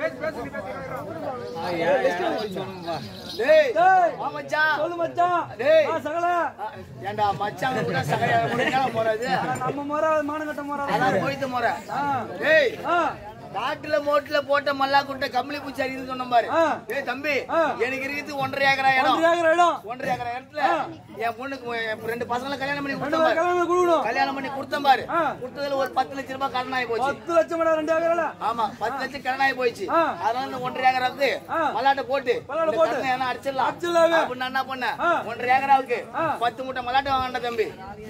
டேய் டேய், வா மச்சான் சொல்லு மச்சான் டேய். ஆ, சகல ஏண்டா மச்சான் கூட சகையா முடிஞ்சா போறது நம்ம முறை மானங்கட்ட முறை அதான் போயிட்டு முறை ஆ டேய் ஆ காட்டுல மோட்டுல போட்ட மல்லா குட்டை கம்பளி பூச்சி அடின்னு சொன்ன பாரு ஆ. ஏய் தம்பி ஆ. எனக்கு இருக்குது ஒன்றரை ஏக்கரா இடம் ஒன்றரை ஏக்கர் இடம் ஒன்றரை ஏக்கரா இடத்துல என் பொண்ணுக்கு என் ரெண்டு பசங்களை கல்யாணம் பண்ணி ரெண்டு கொடுத்தேன் பேர் பாரு கல்யாணம் கொடுக்கணும் கல்யாணம் பண்ணி கொடுத்தேன் பாரு ஆ. கொடுத்ததுல ஒரு பத்து லட்சம் ரூபாய் கடன் ஆகி போச்சு பத்து லட்சம் மேடம் ரெண்டு ஏக்கர்ல ஆமா பத்து லட்சம் கடன் ஆகி போயிடுச்சு ஆ. அதனால இந்த ஒன்றரை ஏக்கராவுக்கு ஆ. மல்லாட்டை போட்டு மல்லாட்டை இந்த போட்டு. கடனை என்ன அடிச்சிடலாம் அடிச்சிடலாமே. அப்படின்னு நான் என்ன பண்ணேன் ஆ. ஒன்றரை ஏக்கராவுக்கு ஆ. பத்து மூட்டை மல்லாட்டை வாங்கின தம்பி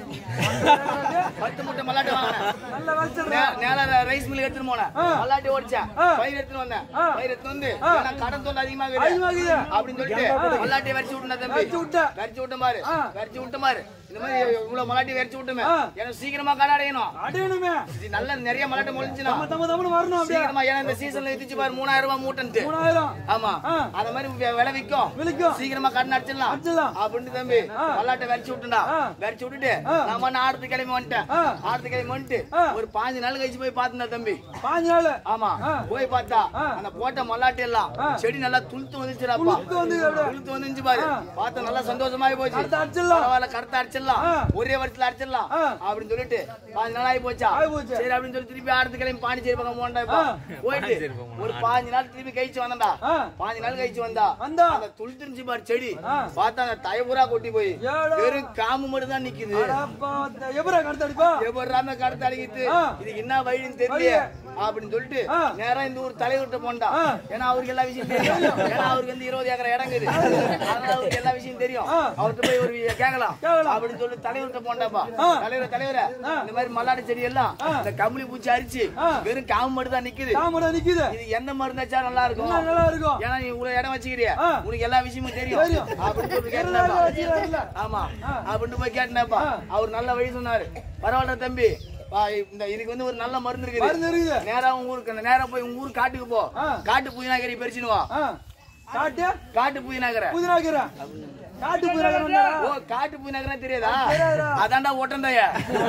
பத்து மூட்டை மல்லாட்டை வாங்கினேன் நல்ல விளைச்சல் நே- நேரா ரைஸ் மில் எடுத்துட்டு போனேன் ஆ. மல்லாட்டி ஓடிச்சேன் ஆ. பயிர் எடுத்துட்டு வந்தேன் ஆ. பயிர் எடுத்து வந்து ஆ. ஏன்னா கடன் தொல்லை அதிகமா அதிகமாகுது. அப்படின்னு சொல்லிட்டு மல்லாட்டி வரிச்சு விட்டுனா தம்பி வச்சு விட்ட வரிச்சு விட்ட பாரு ஆ. வரிச்சு விட்ட பாரு இந்த மாதிரி இவ்வளவு மல்லாட்டி வரிச்சு விட்டுமே ஆ. எனக்கு சீக்கிரமா கடை அடையணும் அடையணுமே இது நல்ல நிறைய மல்லாட்டி முளைஞ்சுனா நம்ம தம்ம தம்மனு வரணும் அப்படியே சீக்கிரமா ஏன்னா இந்த சீசன்ல வித்துச்சு பாரு மூணாயிரம் ரூபாய் மூட்டைன்ட்டு மூணாயிரம் ஆமா ஆ. அந்த மாதிரி வி- விலை விக்கும் விழிக்கும் சீக்கிரமா கடன் அடிச்சிடலாம் அடிச்சிடலாம். அப்படின்னு தம்பி ஆ. மல்லாட்டை வரிச்சு விட்டுண்டா ஆ. வரிச்சு விட்டுட்டு ஆ. நான் மண்ணு ஆடுறது கிளம்பி வந்துட்டேன் ஆ. ஆடுறது கிளம்பி வந்துட்டு ஆ. ஒரு பாஞ்சு நாள் கழிச்சு போய் பார்த்தேன் தம்பி பாஞ்சு நாள் ஆமா ஆ. போய் பார்த்தா ஆ. அந்த போட்ட மல்லாட்டி எல்லாம் ஆ. செடி நல்லா துளுத்து வந்துச்சுடாப்பா துளுத்து வந்து அப்படியே. துளுத்து வந்துச்சு பாரு ஆ. பார்த்தா நல்லா சந்தோஷமாயி போச்சு அடுத்து அடிச்சிடலாம் பரவாயில்ல கரெக்டா அடிச்சிடலாம் ஆ. ஒரே வருஷத்துல அடிச்சிடலாம் ஆ. அப்படின்னு சொல்லிட்டு பாஞ்சு நாள் ஆகி போச்சா ஆகி போச்சு. சரி அப்படின்னு சொல்லி திருப்பி ஆடுறது கிளம்பி பாண்டிச்சேரி பக்கம் போண்டா இப்ப. ஆ. போயிட்டு ஒரு பாஞ்சு நாள் திருப்பி கழிச்சு வந்தா ஆ. பாஞ்சு நாள் கழிச்சு வந்தா வந்தா. அந்த துளுத்துருந்துச்சு பாரு செடி ஆ. பார்த்தா அந்த தயபுரா கொட்டி போய் ஏடா. வெறும் காமு மட்டும் தான் நிக்குது அடப்பா, எப்பரா கடத்த அடிப்பா எப்படிராம கடத்த அடிக்கிட்டு ஆ. இதுக்கு என்ன வழின்னு தெரியல அப்படின்னு சொல்லிட்டு ஆ. நேரா இந்த ஊர் தலைவர்கிட்ட போண்டா ஆ. ஏன்னா அவருக்கு எல்லா விஷயம் தெரியும் ஏன்னா அவருக்கு வந்து இருபது ஏக்கர் இடம் இருக்குது அதனால அவருக்கு எல்லா விஷயம் தெரியும் ஆ. அவர்கிட்ட போய் ஒரு கேட்கலாம் கேட்கலாம். அப்படின்னு சொல்லி தலைவர்கிட்ட போண்டாப்பா ஆ. தலைவர் தலைவர ஆ. இந்த மாதிரி மல்லாடி செடி எல்லாம் ஆ. இந்த கம்பளி பூச்சி அரிச்சு ஆ. வெறும் காம்பு மட்டும் தான் நிக்குது தாமரை நிக்குது இது எந்த மருந்து வச்சா நல்லா இருக்கும் இன்னும் நல்லா இருக்கும் ஏன்னா நீ இவ்வளவு இடம் வச்சுக்கிறிய ஆ. உனக்கு எல்லா விஷயமும் தெரியும் தெரியும். அப்படின்னு சொல்லி எல்லா கேட்டேன்ப்பா. வச்சுக்கிறாருல்ல. ஆமா ஆ. அப்படின்னு போய் கேட்டேன்ப்பா ஆ. அவர் நல்ல வழி சொன்னாரு பரவாயில்ல தம்பி வா, இந்த இதுக்கு வந்து ஒரு நல்ல மருந்து இருக்குது மருந்து இருக்குது நேரா உங்க ஊருக்கு நேரா போய் உங்க ஊர் காட்டுக்கு போ ஆ. காட்டு புதினாக்கறி பறிச்சுன்னு வா ஆ. காட்டு காட்டு புதினாக்கரை புதினாக்கீரை காட்டு புதினாக்கீரை ஓ காட்டு புதினாக்கரை தெரியாதா தெரியாதுடா. அதான்டா ஒட்டந்தாய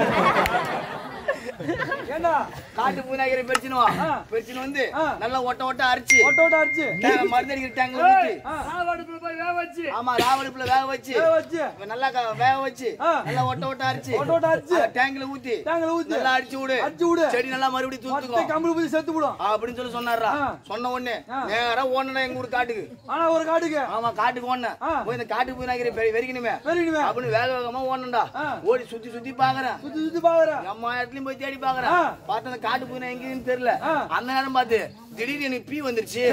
ஏண்டா காட்டு புதினாக்கறி பறிச்சுன்னு வா ஆ. பறிச்சுன்னு வந்து ஆ. நல்லா ஒட்ட ஒட்ட அரிச்சு ஓட்ட ஓட்ட அடிச்சு டே- மருந்து அடிக்கிற டேங்க்ல ஊத்தி ஆ. ஆமா ராவடுப்புல வேக வச்சு வேக வச்சு இப்ப நல்லா க- வேக வச்சு ஆ. நல்லா ஒட்ட ஒட்ட அரிச்சு ஓட்ட ஓட்ட அடிச்சு அதை டேங்க்ல ஊத்தி தேங்காய் ஊத்தி நல்லா அடிச்சு விடு அடிச்சு விடு செடி நல்லா மறுபடியும் மொத்த தூத்துக்கும் கம்பளி பூச்சி செத்து விடும் அப்படின்னு சொல்லி சொன்னாரா ஆ. சொன்ன உடனே ஆ. நேரா ஓடணும் எங்க ஊர் காட்டுக்கு ஆனா ஒரு காட்டுக்கு ஆமா காட்டுக்கு ஓடனேன் ஆ. போய் இந்த காட்டுக்கு போய் நாக்கிறேன் வெறிக்கணுமே வெறிக்கணுமே அப்படின்னு வேக வேகமா ஓடணும்டா ஆ. ஓடி சுத்தி சுத்தி பாக்குறேன் சுத்தி சுத்தி பாக்குற அம்மா இடத்துலயும் போய் தேடி பாக்குறேன் ஆ. பார்த்தா அந்த காட்டு போய் எங்கேயும் தெரியல ஆ. அந்த நேரம் பார்த்து திடீர்னு எனக்கு பீ வந்துருச்சு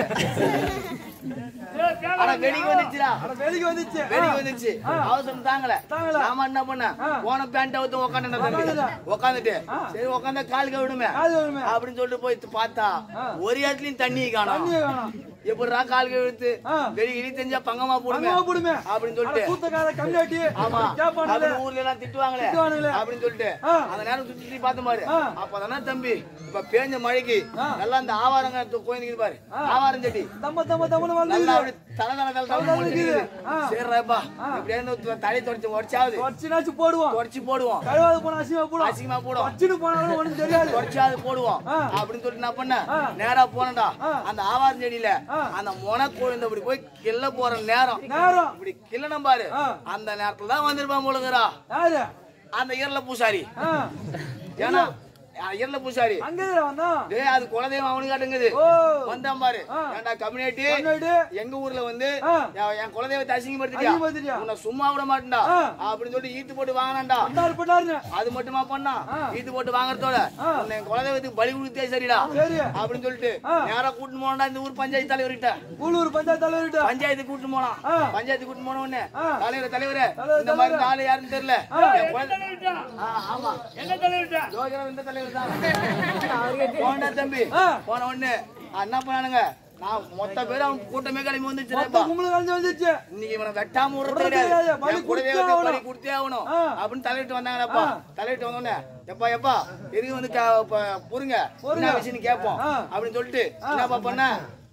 ஆனா வெடிக்கு வந்துருச்சுடா அட வெளிக்கு வந்துச்சு வெடிக்கு வந்துருச்சு ஆ. அவசரம் தாங்கல தாங்கல. நாம என்ன பண்ண ஆ. போன பேண்ட் அவுத்து உக்காந்து உக்காந்துட்டேன். உக்காந்துட்டு ஆ. சரி உக்காந்தா கால் கவிடுமே காது வருமே அப்படின்னு சொல்லிட்டு போய் பார்த்தா ஆ. ஒரு இடத்துலயும் தண்ணி காணும் தண்ணியை வேணாம் எப்படிடா கால் கழுத்து ஆ. வெளி இடி தெரிஞ்சா பங்கமா போடுமே பங்கமா போடுமே அப்படின்னு அட சொல்லிட்டு கூத்தக்கார கம்மியாட்டி ஆமா கேப்பானே அப்படின்னு ஊர்ல எல்லாம் திட்டுவாங்களே திட்டுவானுங்களே. அப்படின்னு சொல்லிட்டு ஆ. அந்த நேரம் சுத்தி சுத்தி பார்த்த பாரு ஆ. அப்பதானே தம்பி இப்ப பேஞ்ச மழைக்கு ஆ. நல்லா அந்த ஆவாரங்க கோயிலுக்கு பாரு ஆ. ஆவாரம் செடி தம்ம தம்ம தம்மனு வந்து நல்லா அப்படி தலை தலை தலை தலை தலை முடிக்குது. ஆ. சரிடாப்பா ஆ. இப்படியே இருந்து தலை தொடச்சு உடச்சாவது வச்சுனாச்சு போடுவோம் தொடச்சு போடுவோம் கழுவாது போன அசிங்கமா போடும் அசிங்கமா போடும் வச்சுட்டு போனாலும் ஒண்ணும் தெரியாது தொடச்சாது போடுவோம் ஆ. அப்படின்னு சொல்லிட்டு என்ன பண்ண ஆ. நேரா போனடா ஆ. அந்த ஆவாரம் செடியில ஆ. அந்த மொன கோழி இப்படி போய் கிள்ள போற நேரம் நேரம் இப்படி கிள்ளனம் பாரு ஆ. அந்த நேரத்துல தான் வந்திருப்பான் முழுங்குறா யாரு அந்த ஈரல பூசாரி ஆ, ஏன்னா ஈரல பூசாரி அங்கே வந்தான் டேய் அது குலதெய்வம் அவனுக்கு காட்டுங்குது ஓ வந்தான் பாரு ஆ. ஏன்டா கம்யூனிட்டி கம்யூனிட்டி. எங்க ஊர்ல வந்து ஆ. என் என் குலதெய்வத்தை அசிங்கப்படுத்திட்டியா அசிங்கப்படுத்திட்டியா? உன்னை சும்மா விட மாட்டேன்டா ஆ. அப்படின்னு சொல்லி ஈத்து போட்டு வாங்கினான்டா பண்ணாரு பண்ணாருங்க அது மட்டுமா பண்ணா ஆ. ஈத்து போட்டு வாங்குறதோட ஆ. உன்னை என் குலதெய்வத்துக்கு பலி கொடுத்தே சரிடா சரி அப்படின்னு சொல்லிட்டு ஆ. நேரா கூட்டிட்டு போனா இந்த ஊர் பஞ்சாயத்து தலைவர்கிட்ட உள்ளூர் பஞ்சாயத்து தலைவர்கிட்ட பஞ்சாயத்து கூட்டிட்டு போனான் ஆ. பஞ்சாயத்து கூட்டிட்டு போன உடனே ஆ. தலைவர் தலைவரே தலைவர், இந்த மாதிரி தலைவரே. ஆளு யாருன்னு தெரியல ஆ. என் குழந்தை- ஆ, ஆமா யோகிராம் இந்த தலைவர் தான் போனா தம்பி ஆ. போன உடனே ஆ, என்ன பண்ணானுங்க நான் மொத்த பேரும் அவன் கூட்டமே கிளம்பி மொத்த வந்துச்சு கும்பல் கலந்து வந்துச்சு இன்னைக்கு இவனை வெட்டாம விடுறது விடுறது கிடையாது கிடையாது. பலி என் கூடவே கொடுத்தே வந்து ஆகணும். பலி கொடுத்தே ஆகணும் ஆ. அப்படின்னு தலையிட்டு வந்தாங்கப்பா ஆ. தலையிட்டு வந்தோடனே எப்பா எப்பா எதுக்கு வந்து க- ப- பொறுங்க பொறுங்க. என்ன விஷயம்னு கேட்போம் ஆ. அப்படின்னு சொல்லிட்டு என்னப்பா பண்ண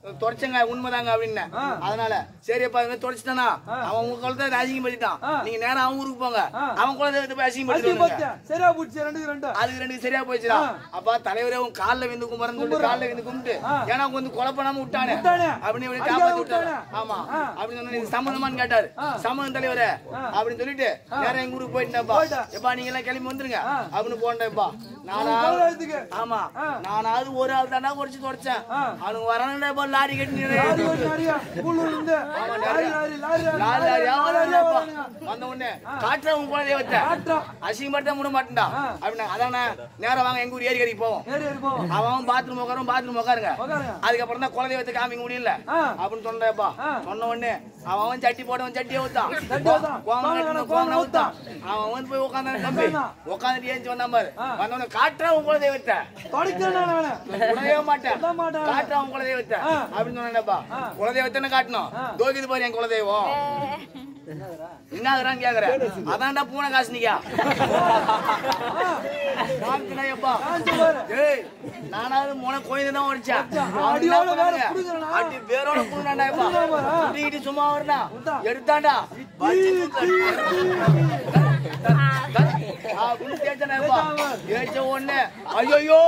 தொடச்சங்க உண்மைதாங்க அப்படின்னு ஆ. அதனால சரிப்பா இவன் தொடச்சிட்டானா அவன் உங்க குலத்தை அசிங்கப்படுத்திட்டான் ஆ. நீங்க நேரா அவன் ஊருக்கு போங்க ஆ. அவன் குலத்தை போய் அசிங்க அசிங்கப்படுத்தி பார்த்தேன் சரியா போச்சு ரெண்டுக்கு ரெண்டு அதுக்கு ரெண்டு சரியா போயிடுச்சுடா ஆ. அப்பா தலைவரே உன் கால்ல விந்து கும்பரன்னு சொல்லிட்டு கால்ல விந்து கும்பிட்டு ஆ. ஏன்னா அவங்க வந்து கொலை பண்ணாம விட்டானே விட்டானே. அப்படின்னு இவனை அடிக்காம காப்பாத்தி விட்டாரு விட்டானே. ஆமா ஆ. அப்படின்னு சொன்னா இது சம்மந்தமான்னு கேட்டாரு ஆ. சம்மந்தம் தலைவரே ஆ. அப்படின்னு சொல்லிட்டு நேரா எங்க ஊருக்கு போயிட்டேன்ப்பா போயிட்டா. எப்பா நீங்க எல்லாம் கிளம்பி வந்துருங்க ஆ. அப்படின்னு போனேன்ப்பா நானா கவலைத்துக்கு ஆமா ஆ. நானாவது ஒரு ஆள் தானா குறைச்சு தொடச்சேன் ஆ. அவனுங்க வரானுடா லாரி கட்டி லாரி ஓட்டு நிறையா ஸ்கூல்ல இருந்து ஆமா, லாரி நிறையா. Lorry lorry lorry lorry lorry ஆவானுங்கப்பா. லாரி வந்த உடனே காட்டுற உன் குலதெய்வத்தை ஆட்டம் அசிங்கப்படுத்த முட மாட்டேன்டா ஆ. அப்படின்னா அதானே நேரா வாங்க எங்க ஊர் ஏரிக்கரைக்கு போவோம் ஏறி இருப்போம் அவன் பாத்ரூம் உட்காரும் பாத்ரூம் உட்காருங்க உட்காருங்க அதுக்கப்புறம் தான் குலதெய்வத்தை காமிக்க முடியல ஆ. அப்படின்னு சொன்னப்பா ஆ. சொன்ன உடனே அவன் அவன் சட்டி போட்டவன் சட்டியை ஊத்தான் சட்டி ஊத்தான். கோவம் கோவம் கட்டின கட்டின கோவம் கோவம் ஊத்தான் அவன் வந்து போய் உட்காந்து தம்பி உட்கார்ந்தான். உட்காந்துட்டு ஏஞ்சி வந்தான் பாரு ஆ. வந்தவன காட்டுற உன் குலதெய்வத்தை தொடக்கிறேன் நான் அவனை விடவே மாட்டேன் விட மாட்டேன். காட்டுற உன் குலதெய்வத்தை ஆ. அப்படின்னு சொன்னேன்ப்பா ஆ. குலதெய்வத்தை காட்டணும் ஆ. தோக்கிது பாரு என் குலதெய்வம் என்னதுறான்னு கேக்குற அதான்டா பூனை காசுனிக்கா காமிச்சுடாயப்பா காஞ்சு பாரு ஏய் நானாவது முனை கோயில் தான் ஓடிச்சேன் அடியோட வேற புடுங்குறனா? அடி வேரோட புடுங்கடாப்பா புடுங்குறா பாரு, ஆ. குட்டிக்கிட்டு சும்மா வரனா விட்டா. எடுத்தாண்டா வச்சு அப்படின்னு தேய்ச்சனாப்பா தேய்ச்ச உடனே ஐயோ ஐயோ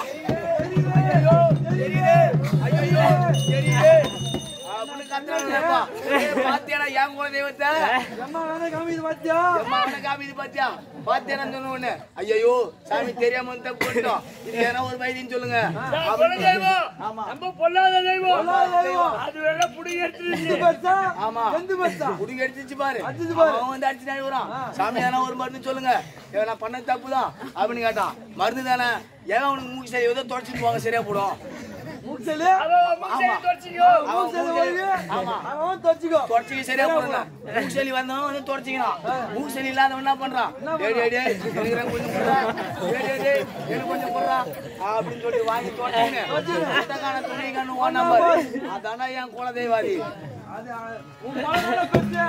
தெரியுது ஐயோ தெரியுது அப்படின்னு கத்துறாங்கப்பா பாத்தியாடா என் குல தெய்வத்தை அம்மா வேணா காமிது பாத்தியா அம்மா அவனை காமிது பாத்தியா பாத்தியான்னு சொன்ன உடனே ஐயோ சாமி தெரியாம வந்து தப்பு பண்ணிட்டோம் இது ஏன்னா ஒரு வைத்தியம் சொல்லுங்க அப்படின்னு தெய்வம் ஆமா நம்ம பொல்லாத தெய்வம் பொல்லாத தெய்வம். அது வேணா புடி எடுத்துருச்சு எந்த பஸ்ஸா ஆமா. எந்த பஸ்ஸா குடிங்க அடிச்சிச்சு பாரு அடிச்சிச்சு பாரு. அவன் வந்து அடிச்சு நாடி வரான் சாமி ஏன்னா ஒரு மருந்து சொல்லுங்க ஏன் நான் பண்ண தப்பு தான் அப்படின்னு கேட்டான் மருந்து தானே ஏன் அவனுக்கு மூக்கு சரி ஏதோ தொடச்சிட்டு போவாங்க சரியா போடும் மூச்சலு அவன் மூச்சை தொடச்சிக்கோ அவன் மூச்சலு மூக்கு போய் சளி- ஆமா அவன் தொச்சுக்கோ தொடச்சிக்க சரியா போடுங்க மூக்கு சளி வந்தவன் வந்து தொடச்சிக்கலாம் மூக்கு சளி இல்லாதவன் என்ன பண்றான் டேய் டேய் டேய் எனக்கு ரெண்டு கொஞ்சம் குடுறா டேய் டேய் டேய் எனக்கு கொஞ்சம் குடுறா அப்படின்னு சொல்லி வாங்கி தொடச்சிங்க புத்தகான துணி கண்ணு ஓ நம்பர் அதானா என் குல தெய்வாதி அது உன் மகனோட பெற்ற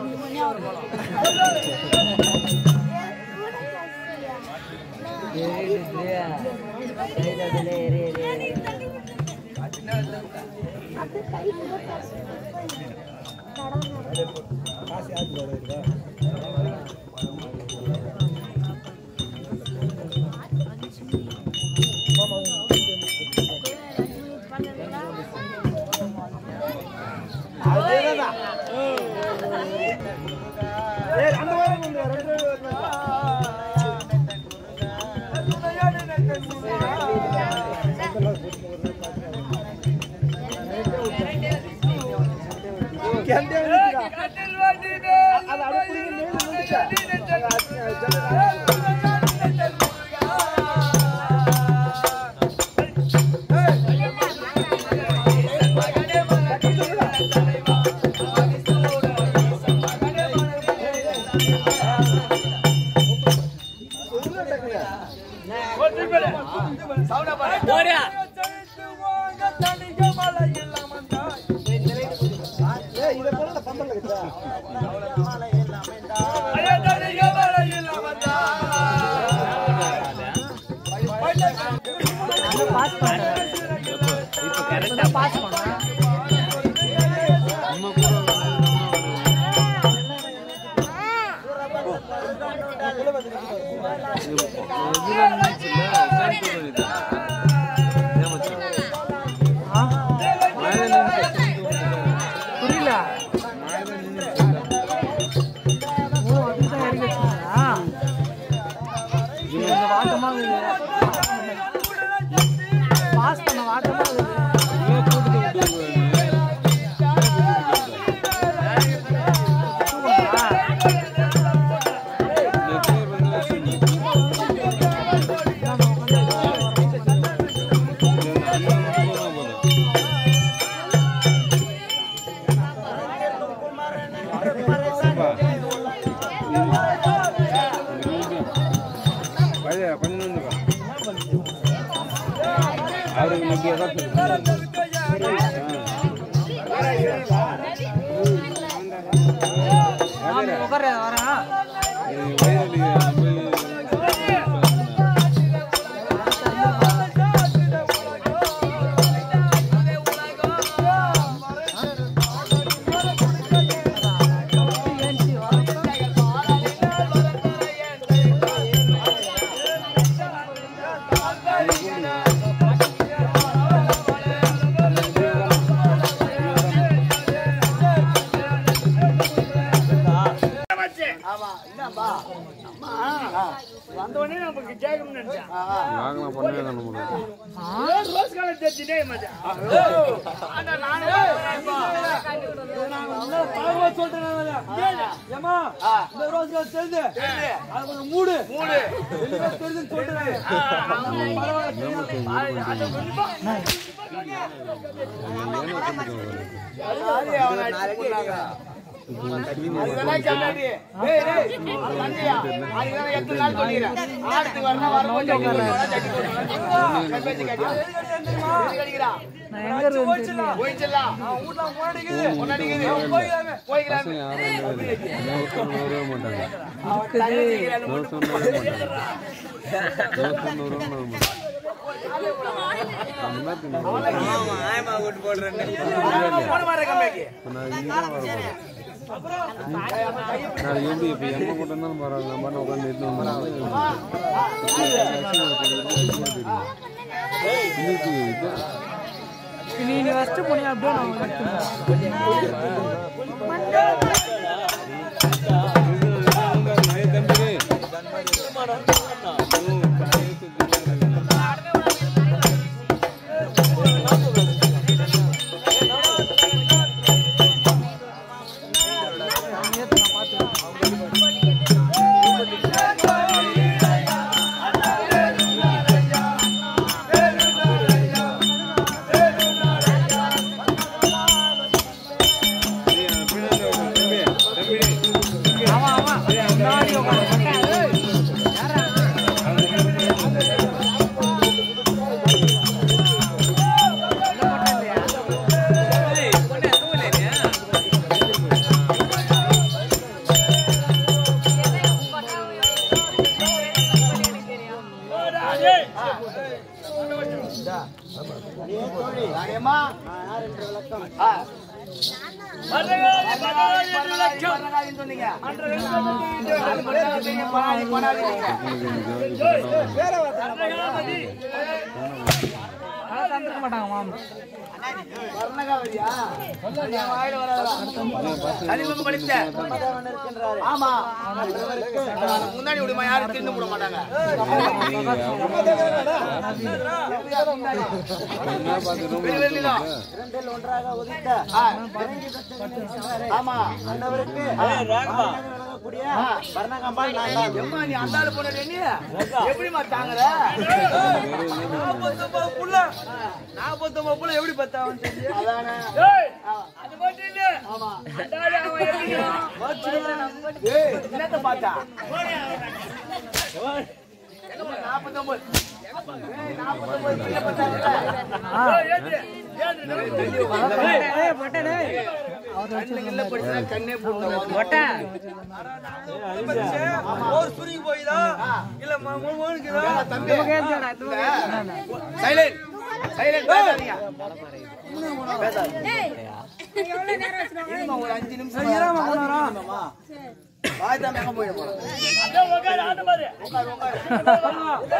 ஏய் அந்த வாரம் கொண்டு வா, ரெண்டு பேரும் வரணும். கட்டில் வாட்டிட்டு அது அடுப்புல மேல வந்துச்சா? ஏய், இதை போல பந்தல் இருக்குதா? அவருக்கு நம்பிக்கை தான் வரேன் நான் பண்ணவே காண முடியாது ஏன் ரோஸ் கலர் தெரிஞ்சுட்டே மச்சான் ஏமா இந்த ரோஸ் கால் தெரிஞ்சு அது கொஞ்சம் மூடு மூடு வெளியே தெரிஞ்சுன்னு சொல்லிட்டு அது அவனை அடிச்சு கொன்னாங்க. அதுதானே கண்ணாடி. ஏய், ஏய், அது தண்ணியா? அதுதானே எத்தனை நாள் சொல்லிக்கிறேன். ஆடுறதுக்கு வரணும், வரும்போது ஜட்டி போட்டுவானா, ஜட்டி போட்டுவானா. கண் வச்சு கேட்டியா? எதுக்கு அடிக்கிறான்? போயிடுச்சுலாம். பொண்ணடிக்குது. போய்க்கலாமே. யாரும் வரவே மாட்டாங்க அவன் தண்ணி வச்சுக்கிறான்னு நோ மட்டும் சொன்ன வரவே மாட்டாங்க நோ சொன்ன வரவே மாட்டாங்க அந்த மாதிரி அவன் போன மாதிரி கம்மியாக்கி. நான் இங்கே வரேன் நான் எப்படி இப்போ எங்கே போட்டிருந்தாலும் பரவாயில்ல நம்ம பண்ண உட்காந்து எடுத்து வந்தாலும் இன்னைக்கு இது நீ ஃபர்ஸ்ட் போனியா அப்படியே நான் கட்டுறேன் ராணியம்மா. ஆ. வரகாதின்னு சொன்னீங்க. அது மட்டும் தான் சொன்னீங்க, பணாதி, பணாதின்னீங்க. தந்துக்க மாட்டாங்க மாமா வர்ணகாவதியா? என் வாயில வராதா? கலிமுகம் படித்த. ஆமா. முன்னாடி விடுமா யாரும் திரும்ப விட மாட்டாங்க வெளி வெளியிலும். ஆ. ஆமா எம்மா, நீ அந்த ஆளு பொண்ணு நீ எப்படிம்மா தாங்குற நாற்பத்தொன்பது புள்ள நாற்பத்தொன்பது புள்ள எப்படி பத்தாவும் தெரிஞ்சு அதானே ஏய், அது மட்டும் இல்ல. ஆமா அந்த ஆளு அவன் எப்படிங்கிறான்? ஏய் என்னத்த பார்த்தா நாற்பத்தொன்பது ஏய் நாற்பத்தொன்பது பிள்ளை பார்த்தாங்கல்ல? ஏய், ஏத்து, ஏத்து, கண்ணுங்கள்ல படிச்சா கண்ணே போட்டா ஒரு சுருங்கி போயிதா இல்ல மோனுக்குதா தம்பி சைலண்ட் சைலண்ட் பேசாதீங்க பேசாதீங்க இருமா, ஒரு அஞ்சு நிமிஷம் இருமாம்மா. வாய் தான் எங்க போயிட போறோம் அப்படியே உட்காரு, ஆட்ட பாரு. உட்காரு உட்காரு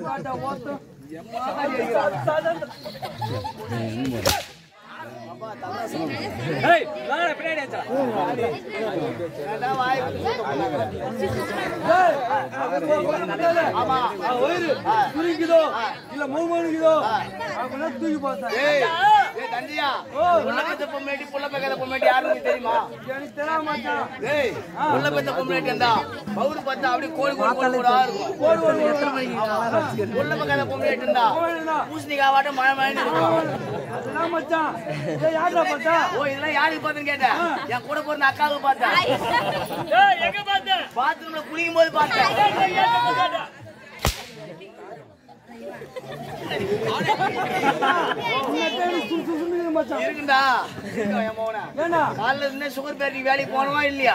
ஏன்டா வாய் ஆமா சுருங்கிதோ இல்ல மோனுக்குதோ அப்படின்னா தூக்கி பார்த்தேன் ஏய் ஏய் தண்டியா புள்ள பெத்த பொம்மையாட்டி புள்ள பெக்காத பொம்மையாட்டி யாருன்னு உனக்கு தெரியுமா எனக்கு தெரியாம மச்சான் ஏய் புள்ள பெத்த பொம்மையாட்டி இருந்தா பவுரு பார்த்தா அப்படியே கோழி கோழி கோழி கோடா இருக்கும் புள்ள பெக்காத பொம்மையாட்டி இருந்தா பூசணிக்காய் வாட்டம் மழை மழைன்னு இருக்கும் அதெல்லாம் மச்சான் ஏய் யாரா பார்த்தா ஓ இதெல்லாம் யாருக்கு பார்த்தேன்னு கேட்டேன் என் கூட பிறந்த அக்காவுக்கு பார்த்தேன் ஏய், எங்க பார்த்த? பாத்ரூம்ல குளிக்கும் போது பார்த்தேன் ஏய், ஏன் எங்க பார்த்த? மச்சான் இருக்குண்டா இருக்கு என் மகனை. ஏண்டா காலைல இருந்தே சுகர் பேட்டரி வேலைக்கு போனவா இல்லையா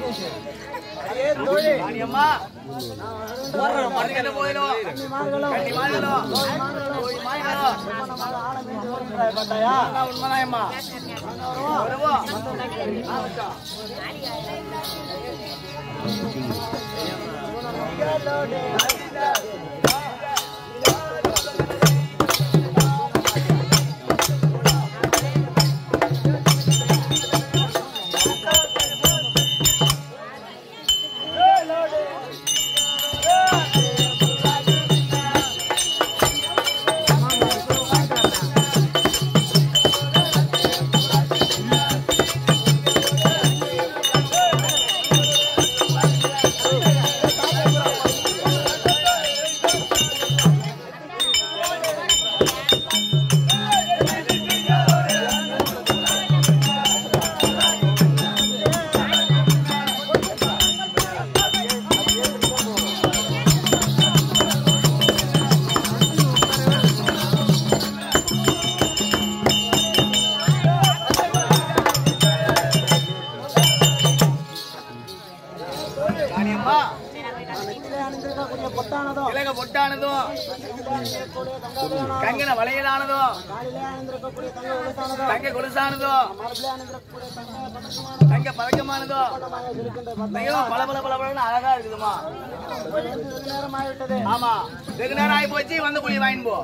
ராணியம்மா மறுக்கிட்ட போயிடும் கண்ணி மாறிடும் போய் மாறிடும் அதான் உண்மைதான்மா வருவோம் ஆகட்டும். ராணியம்மா இலக பொட்டானதும் கங்கன வளையலானதும் தங்க கொலுசானதும் தங்க பதக்கமானதும் மிகவும் பல பல பல பலன்னு அழகா இருக்குதுமா ஆமா வெகு நேரம் ஆகி போச்சு வந்து புளி வாங்கிட்டு போ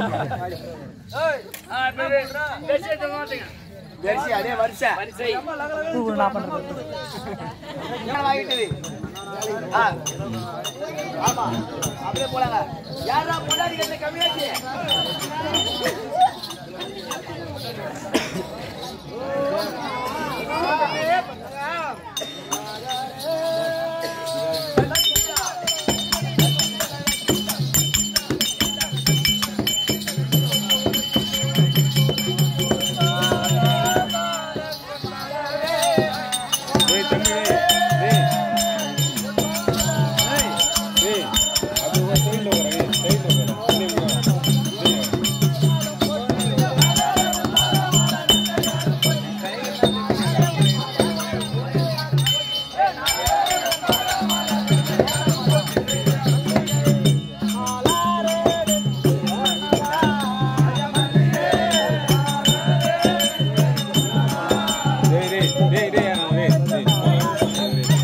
ஆ, இப்ப இது, விஷயத்தை மாத்துங்க. வரிசை அதே வரிசை வரிசை. என்ன வாங்கிட்டது ஆ. ஆமா அப்படியே போலாங்க யாரா பொண்டாடி கட்ட கம்மியாச்சு ஏய் தம்பி ஏய் ஏய் ஏய் அது ஒரு சைடுல வர ஏய் சைடுல வர இல்ல டேய் டேய் டேய் டேய் ஆ, டேய் டேய் டேய், டேய்.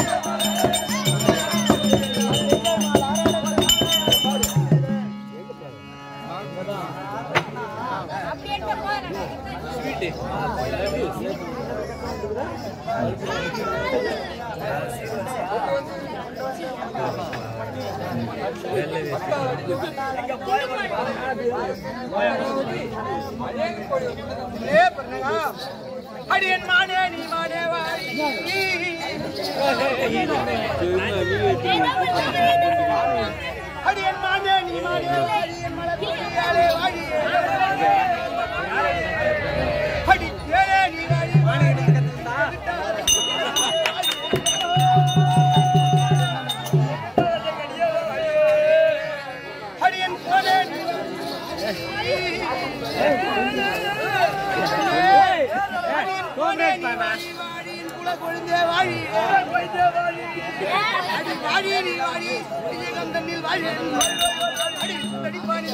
அடியன் மானே நீ மானே வாடி அடியன் மானே நீ மானே வாடி என் மலர்கொடியாலே வாடி அடி ஏலே நீ வாடி வாடி அடியன் போனே நீ அடியன் போனே நீ வாடி வாடி என் குல கொழுந்தே வாடி அடி வாடி நீ வாடி விஜயகந்தனில் வாடி அடி தடிப்பானி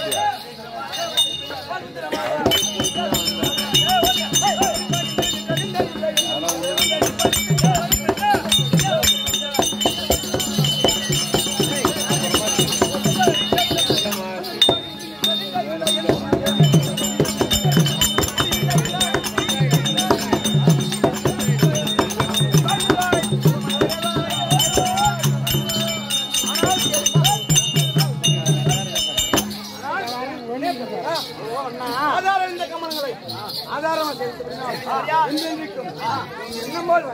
ஆதாரம் இந்த கமலங்களை ஆதாரமா செலுத்துகிறோம் எண்ணம் போல்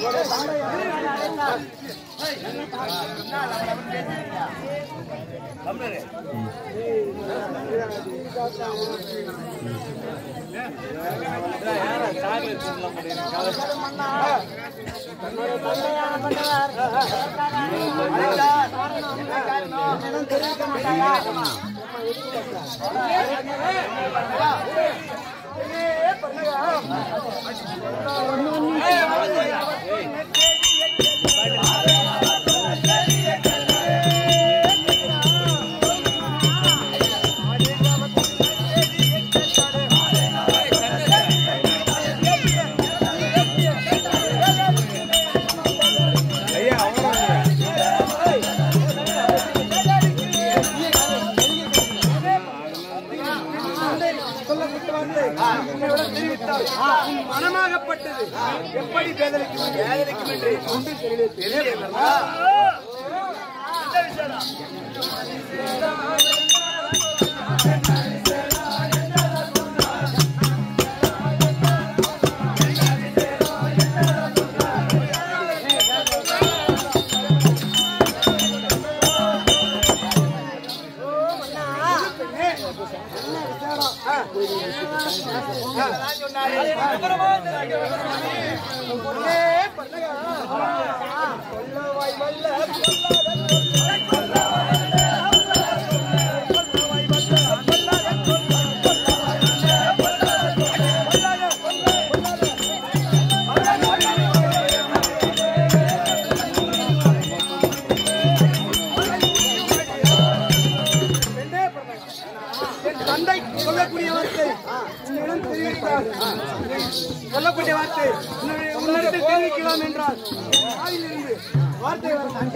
ஐயா அவரும் மனமாகப்பட்டது எப்படி பேதலிக்கும் வேதனைக்கும் என்று ஒன்று தெரியல தெரியலல்லா? அதான் சொன்னாரு. என் தந்தை சொல்லக்கூடிய வார்த்தை உன்னிடம் தெரிவித்தார் சொல்லக்கூடிய வார்த்தை உன்னுடைய- உன்னிடத்தில் தெரிவிக்கலாம் என்றால் என் வாயிலிருந்து வார்த்தை வர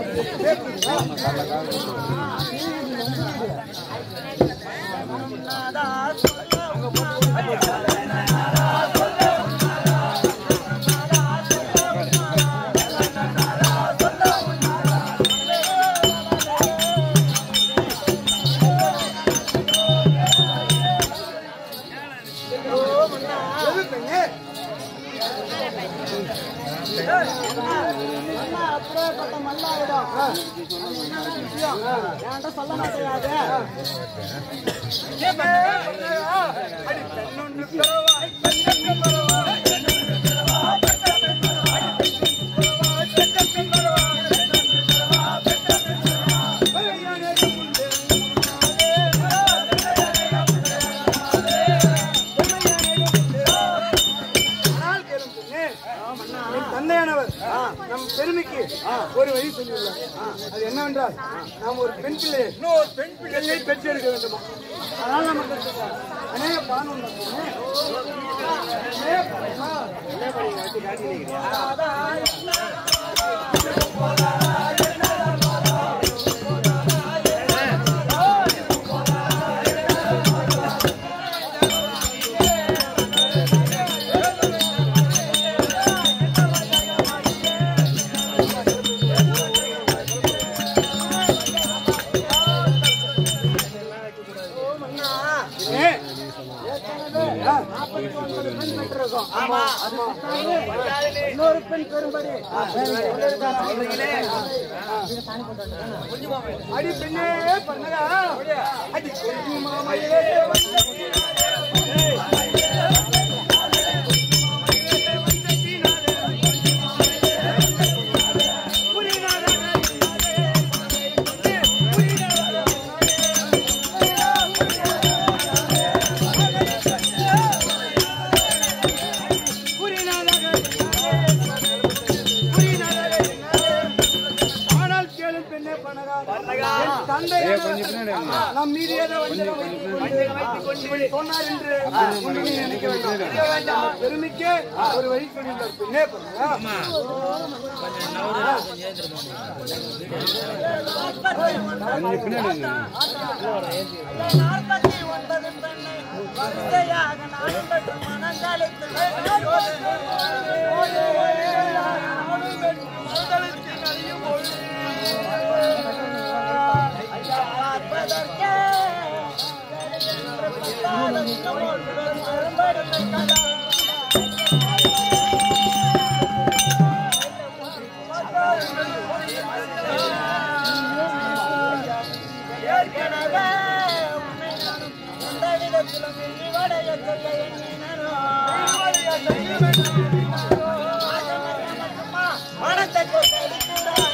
ஆனால் கேளும் பெண்ணே, என் தந்தையானவர் நம் பெருமைக்கு ஒரு வழி சொல்லியுள்ளார் அது என்னவென்றால் நாம் ஒரு பெண் பிள்ளையை இன்னொரு பெண் பிள்ளையை பெற்றெடுக்க வேண்டுமா அதனால் நமக்கு அநேக பானம் உண்டு பெண்ணே. அநேக பானம். ஏ, ஆமா. இன்னொரு பெண் பெரும்படி அடி பெண்ணே பண்ணதா அடி கொடி மாமையே ஆனால் கேளும் பெண்ணே பண்ணதா என் தந்தை நம் மீது ஏதோ வஞ்சகம் வைத்துக் கொண்டு இப்படி சொன்னார் என்று ஒன்றும் நீ நினைக்க வேண்டாம். நினைக்க வேண்டாம். பெருமைக்கே ஒரு வழி சொல்லியிருந்தார் பெண்ணே பண்ணதா நாற்பத்தி ஒன்பது பெண்ணை வரிசையாக நானும் பெற்று மனங்களுக்கு பார்ப்பதற்கே பெரும்படுமை கதா மனத்தை கொத்தடிக்கிறாய்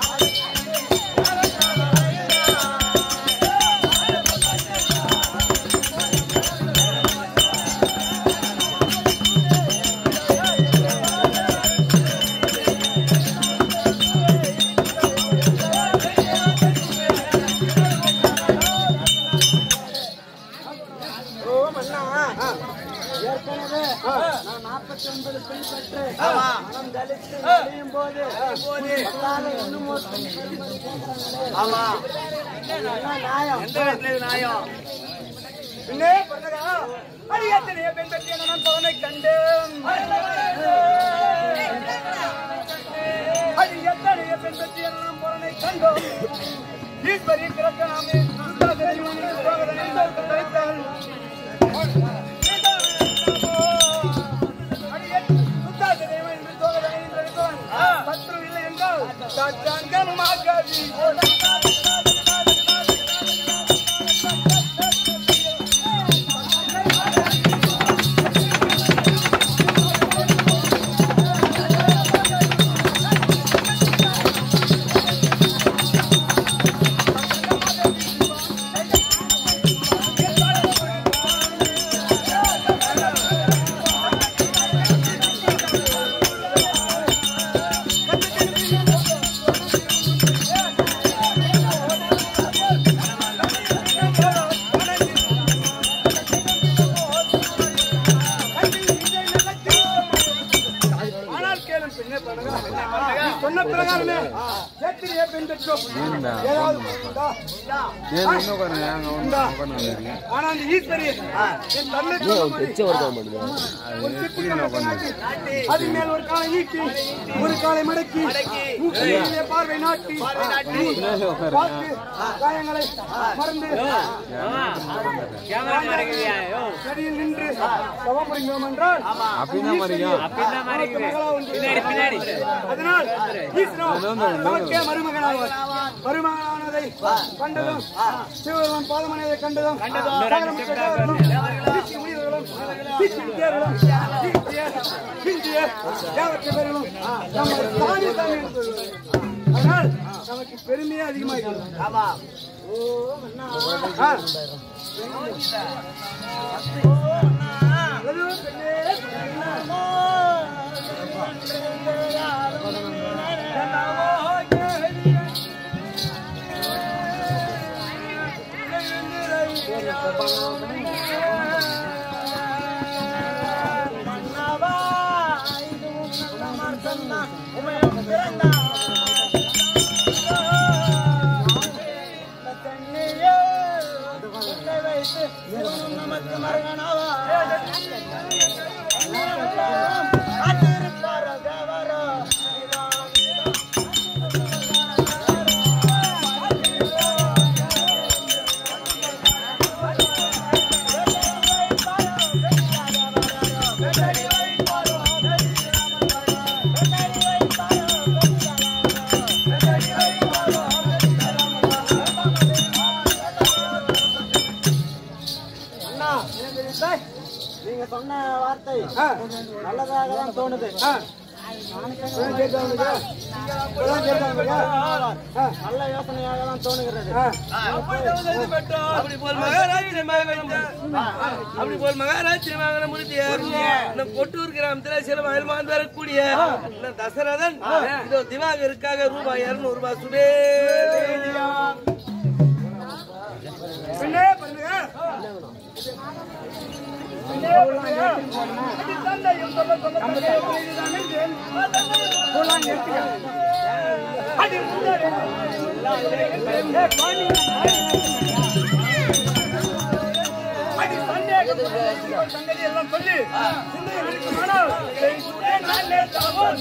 ஓ மன்னா ஏற்கனவே நான் நாற்பத்தி ஒன்பது பெண் பெற்று மனம் தளித்து முடியும் போது எல்லாரும் இன்னும் ஒரு பெண் பெறும்படி கேட்கிறாங்களே. ஆமா என்ன நியாயம் எந்த இடத்துல இது நியாயம் பின்னே பண்ணதா அடி எத்தனையோ பெண் பற்றி நான் பவனை கண்டேன் அடி எத்தனையோ பெண் பற்றி நான் பவனை கண்டோம் ஈஸ்வரி கிரக்கணாமே சுத்தாகரணிமணி சுவாகரணி தோற்று தலைத்தாள் சத்ரு இல்லை என்றால் சத்தாங்கன் மாகாதி ஆனால் கேளும் பெண்ணே பண்ணுங்க நீ சொன்ன பிரகாரமே எத்தனையோ பெண் பெற்றோம் ஏதாவது உண்டா? ஏன் இன்னும் உட்காருங்க அங்க ஒன்று உட்காந்து ஆனா அந்த ஈஸ்வரி என் தன்னை ஒரு சிப்பிகளை நாட்டி, அது மேல் ஒரு காலை நீட்டி ஒரு காலை மடக்கி மூக்கிலே பார்வை நாட்டி பார்த்து காயங்களை மறந்து செடியில் நின்று தவம் புரிந்தோம் என்றால் அப்படின்னா மறிக்கும் நமக்கு மகளா உண்டு. அதனால் ஈஸ்வரன் நமக்கே மருமகனாவார் மருமகனானதை கண்டதும் சிவபெருமான் பாதமனையை கண்டதும் சகலம் சகலரும் சீச்சி முனிவர்களும் சீச்சி வித்தியார்களும் சீச்சிய சிந்திய தேவற்ற பேர்களும் நம்மை சாமி சாமி என்று சொல்வார்கள். அதனால் நமக்கு பெருமையே அதிகமாகிறது ஆமா ஆ. அது பெண்ணே, மன்னவா இதுவும் நல்ல மார்க்கம்தான் உமையும் பிறந்தான் தண்ணியே உள்ளே வைத்து சிவனும் நமக்கு மருகனவா காத்திருப்பார தேவரோ அண்ணா நீங்க சொன்ன வார்த்தை ஆ. நல்லதாக தான் தோணுது ஆ. இப்பதான் கேட்டா உனக்கு? இப்பதான் கேட்டா உனக்கு? ஆ. நல்ல யோசனையாக தான் தோணுகிறது ஆ. அப்படி போல் மகாராஜ்ய மகனம் அப்படி போல் மகாராஜ்ய மகனம் முடித்திய இந்த கொட்டூர் கிராமத்துல சில மகிழ்மாந்து வரக்கூடிய இந்த தசரதன் இதோ திவாகருக்காக ரூபாய் இருநூறு ரூபாய் சுபே பின்னே பண்ணுங்க பின்னே பண்ணுங்க. அடி தந்தையும் சொல்ல சொல்ல தந்தையை புரியுதுதான் என்றேன். சொல்லாங்க எடுத்துக்க. அடி முன்னாடி. ஏ, பாண்டி. அடி சந்தேகம் சங்கதி எல்லாம் சொல்லி சிந்தையில் இருக்குமானால் இதை சுடே நான் நேர்த்தாவோம்.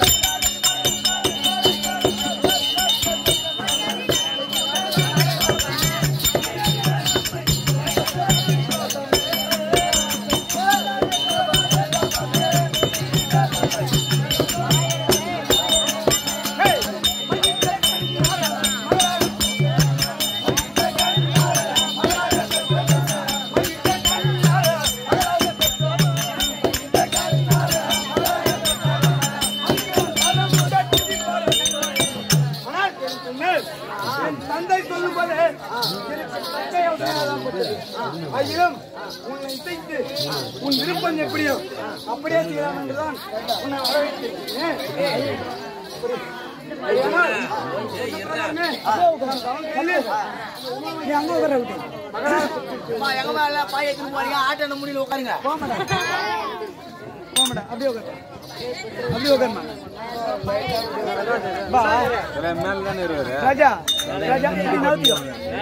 ஏற்பட்டது ஆகிலும் உன்னை இசைத்து உன் விருப்பம் எப்படியோ அப்படியே செய்யலாம் என்றுதான் உன்னை வரவேற்றிருக்கிறேன் ஆனால், சொன்னதானே, இல்லை. நீ அங்க உட்கார விட்டு அம்மா, எங்க மேல பாய் எடுத்துட்டு போறீங்க ஆட்டோ என்ன முடியல உட்காருங்க போமாடா அப்படியே உட்காரு அப்படியே உட்காருமா பா மேல தானே இருவாரு ராஜா ராஜா இப்படி நகர்த்திக்கோ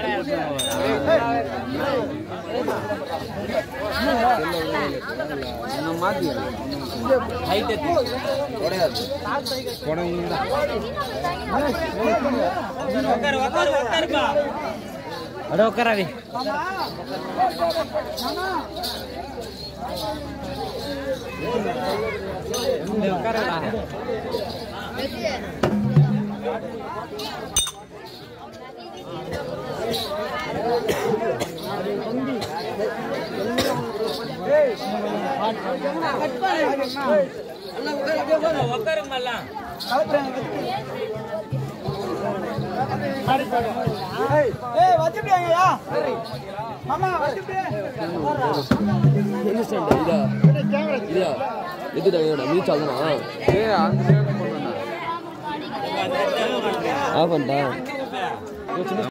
இன்னும் மாத்திக்கிறேன் புடவைங்க ஏய் ஏய் வச்சுட்டியாங்கயா மாமா வச்சுட்டியா ஏய் அந்த சைடு போனா ஆஃப் பண்ணிட்டேன்